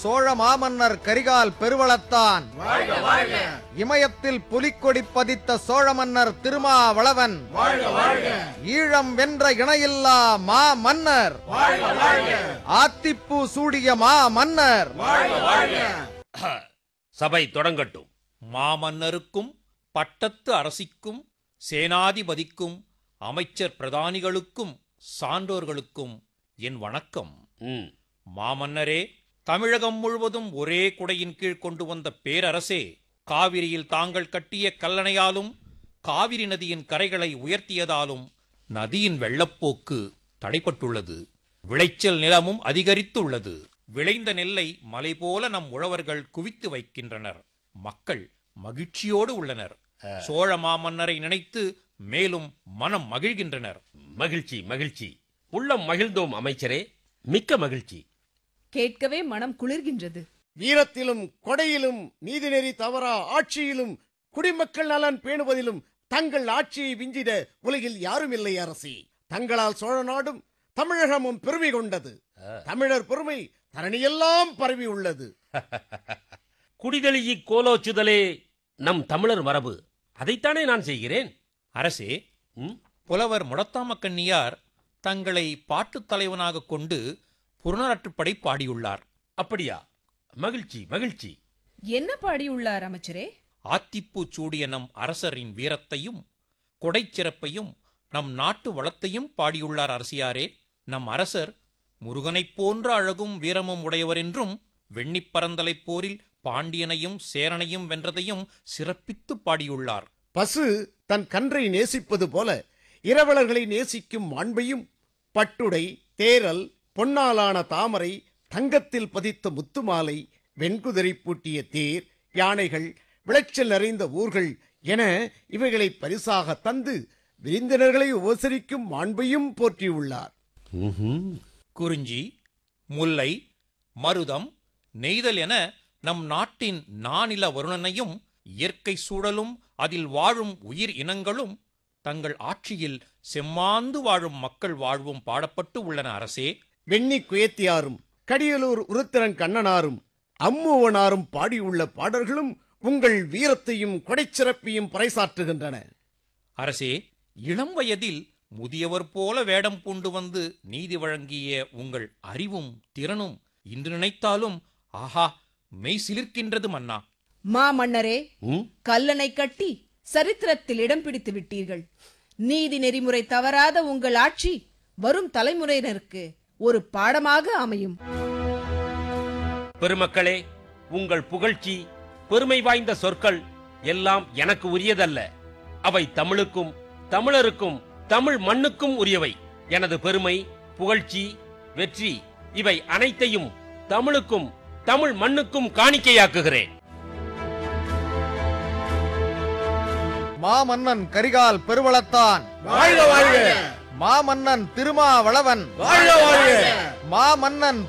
சோழ மாமன்னர் கரிகால் பெருவளத்தான் இமயத்தில் புலிக்கொடி பதித்த சோழ மன்னர் திருமாவளவன் ஈழம் வென்ற இணையில்லா மா மன்னர் ஆத்திப்பூ சூடிய மா மன்னர் சபை தொடங்கட்டும் மாமன்னருக்கும் பட்டத்து அரசிக்கும் சேனாதிபதிக்கும் அமைச்சர் பிரதானிகளுக்கும் சான்றோர்களுக்கும் என் வணக்கம் ம், மாமன்னரே தமிழகம் முழுவதும் ஒரே குடையின் கீழ் கொண்டு வந்த பேரரசே காவிரியில் தாங்கள் கட்டிய கல்லணையாலும் காவிரி நதியின் கரைகளை உயர்த்தியதாலும் நதியின் வெள்ளப்போக்கு தடைப்பட்டுள்ளது விளைச்சல் நிலமும் அதிகரித்துள்ளது விளைந்த நெல்லை மலை போல நம் உழவர்கள் குவித்து வைக்கின்றனர் மக்கள் மகிழ்ச்சியோடு உள்ளனர் சோழ மாமன்னரை நினைத்து மேலும் மனம் மகிழ்கின்றனர் மகிழ்ச்சி மகிழ்ச்சி உள்ளம் மகிழ்ந்தோம் அமைச்சரே மிக்க மகிழ்ச்சி கேட்கவே மனம் குளிர்கின்றது வீரத்திலும் கொடையிலும் நீதிநெறி தவறா ஆட்சியிலும் குடிமக்கள் நலன் பேணுவதிலும் தங்கள் ஆட்சியை விஞ்சிட உலகில் யாரும் இல்லை அரசி தங்களால் சோழ நாடும் தமிழகமும் பெருமை கொண்டது தமிழர் பெருமை தரணியெல்லாம் பரவி உள்ளது குடிதெளியி கோலோச்சுதலே நம் தமிழர் மரபு அதைத்தானே நான் செய்கிறேன் அரசே ம், புலவர் முடத்தாம கண்ணியார் தங்களை பாட்டுத் தலைவனாக கொண்டு புறநாற்றுப்படை பாடியுள்ளார் அப்படியா மகிழ்ச்சி மகிழ்ச்சி என்ன பாடியுள்ளார் அமைச்சரே ஆத்திப்பூ சூடிய நம் அரசரின் வீரத்தையும் கொடைச்சிறப்பையும் நம் நாட்டு வளத்தையும் பாடியுள்ளார் அரசியாரே நம் அரசர் முருகனைப் போன்ற அழகும் வீரமும் உடையவர் என்றும் வெண்ணிப்பரந்தலைப் போரில் பாண்டியனையும் சேரனையும் வென்றதையும் சிறப்பித்து பாடியுள்ளார் பசு தன் கன்றை நேசிப்பது போல இரவலர்களை நேசிக்கும் மாண்பையும் பட்டுடை தேரல் பொன்னாலான தாமரை தங்கத்தில் பதித்த முத்துமாலை வெண்குதிரை பூட்டிய தேர் யானைகள் விளைச்சல் நிறைந்த ஊர்கள் என இவைகளை பரிசாக தந்து விருந்தினர்களை உபசரிக்கும் மாண்பையும் போற்றியுள்ளார் ம்ஹும். குறிஞ்சி முல்லை மருதம் நெய்தல் என நம் நாட்டின் நானில வருணனையும் இயற்கை சூழலும் அதில் வாழும் உயிர் இனங்களும் தங்கள் ஆட்சியில் செம்மாந்து வாழும் மக்கள் வாழ்வும் பாடப்பட்டு உள்ளன அரசே வெண்ணி குயத்தியாரும் கடியலூர் உருத்திரன் கண்ணனாரும் அம்முவனாரும் பாடியுள்ள பாடல்களும் உங்கள் வீரத்தையும் கொடைச்சிறப்பையும் பறைசாற்றுகின்றன அரசே இளம் வயதில் முதியவர் போல வேடம் பூண்டு வந்து நீதி வழங்கிய உங்கள் அறிவும் திறனும் இன்று நினைத்தாலும் ஆஹா மெய் சிலிர்க்கின்றது மன்னா மாமன்னரே ம், கல்லணை கட்டி சரித்திரத்தில் இடம் பிடித்து விட்டீர்கள் நீதி நெறிமுறை தவறாத உங்கள் ஆட்சி வரும் தலைமுறையினருக்கு ஒரு பாடமாக அமையும் பெருமக்களே உங்கள் புகழ்ச்சி பெருமை வாய்ந்த சொற்கள் எல்லாம் எனக்கு உரியதல்ல அவை தமிழுக்கும் தமிழருக்கும் தமிழ் மண்ணுக்கும் உரியவை எனது பெருமை புகழ்ச்சி வெற்றி இவை அனைத்தையும் தமிழுக்கும் தமிழ் மண்ணுக்கும் காணிக்கையாக்குகிறேன் மாமன்னன் கரிகால் பெருவளத்தான் வாழ்க வாழ்க மாமன்னன் திருமாவளவன் வாழ்க வாழ்க மாமன்னன்